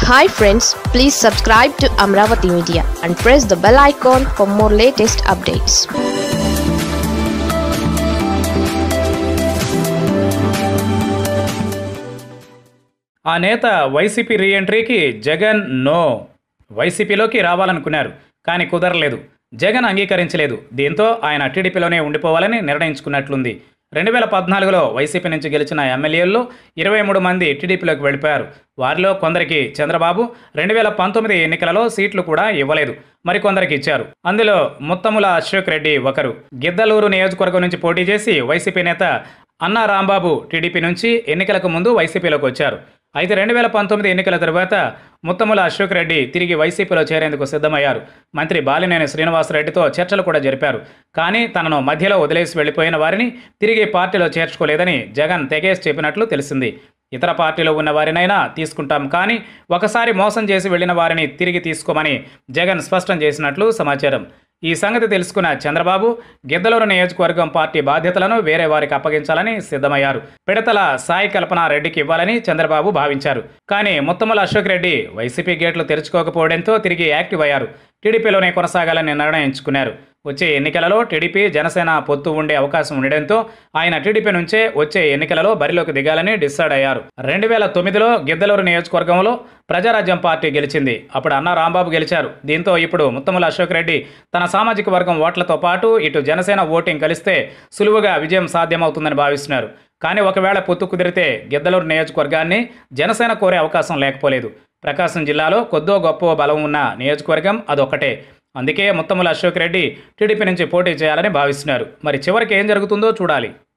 hi friends please subscribe to Amaravati media and press the bell icon for more latest updates ఆ నేత YCP రీఎంట్రీకి Jagan no వైసీపీలోకి రావాలనుకున్నారు కానీ కుదరలేదు జగన్ అంగీకరించలేదు దీంతో ఆయన టీడీపీలోనే ఉండిపోవాలని నిర్ణయించుకున్నట్లుంది రెండు వేల పద్నాలుగులో వైసీపీ నుంచి గెలిచిన ఎమ్మెల్యేల్లో ఇరవై మూడు మంది టీడీపీలోకి వెళ్ళిపోయారు వారిలో కొందరికి చంద్రబాబు రెండు వేల పంతొమ్మిది ఎన్నికలలో సీట్లు కూడా ఇవ్వలేదు మరికొందరికి ఇచ్చారు అందులో ముత్తముల అశోక్ రెడ్డి ఒకరు గిద్దలూరు నియోజకవర్గం నుంచి పోటీ చేసి వైసీపీ నేత అన్నా రాంబాబు టీడీపీ నుంచి ఎన్నికలకు ముందు వైసీపీలోకి వచ్చారు అయితే రెండు వేల పంతొమ్మిది ఎన్నికల తరువాత ముత్తముల అశోక్ రెడ్డి తిరిగి వైసీపీలో చేరేందుకు సిద్ధమయ్యారు మంత్రి బాలినేని శ్రీనివాసరెడ్డితో చర్చలు కూడా జరిపారు కానీ తనను మధ్యలో వదిలేసి వెళ్లిపోయిన వారిని తిరిగి పార్టీలో చేర్చుకోలేదని జగన్ తెగేసి చెప్పినట్లు తెలిసింది ఇతర పార్టీలో ఉన్న వారినైనా తీసుకుంటాం కానీ ఒకసారి మోసం చేసి వెళ్లిన వారిని తిరిగి తీసుకోమని జగన్ స్పష్టం చేసినట్లు సమాచారం ఈ సంగతి తెలుసుకున్న చంద్రబాబు గిద్దలూరు నియోజకవర్గం పార్టీ బాధ్యతలను వేరే వారికి అప్పగించాలని సిద్ధమయ్యారు పిడతల సాయి కల్పన రెడ్డికి ఇవ్వాలని చంద్రబాబు భావించారు కానీ ముత్తముల అశోక్ రెడ్డి వైసీపీ గేట్లు తెరుచుకోకపోవడంతో తిరిగి యాక్టివ్ అయ్యారు టీడీపీలోనే కొనసాగాలని నిర్ణయించుకున్నారు వచ్చే ఎన్నికలలో టీడీపీ జనసేన పొత్తు ఉండే అవకాశం ఉండడంతో ఆయన టీడీపీ నుంచే వచ్చే ఎన్నికలలో బరిలోకి దిగాలని డిసైడ్ అయ్యారు రెండు వేల తొమ్మిదిలో గిద్దలూరు నియోజకవర్గంలో ప్రజారాజ్యం పార్టీ గెలిచింది అప్పుడు అన్న రాంబాబు గెలిచారు దీంతో ఇప్పుడు ముత్తముల అశోక్ రెడ్డి తన సామాజిక వర్గం ఓట్లతో పాటు ఇటు జనసేన ఓటింగ్ కలిస్తే సులువుగా విజయం సాధ్యమవుతుందని భావిస్తున్నారు కానీ ఒకవేళ పొత్తు కుదిరితే గిద్దలూరు నియోజకవర్గాన్ని జనసేన కోరే అవకాశం లేకపోలేదు ప్రకాశం జిల్లాలో కొద్దో గొప్ప బలం ఉన్న నియోజకవర్గం అదొక్కటే అందుకే ముత్తముల అశోక్ రెడ్డి టీడీపీ నుంచి పోటీ చేయాలని భావిస్తున్నారు మరి చివరికి ఏం జరుగుతుందో చూడాలి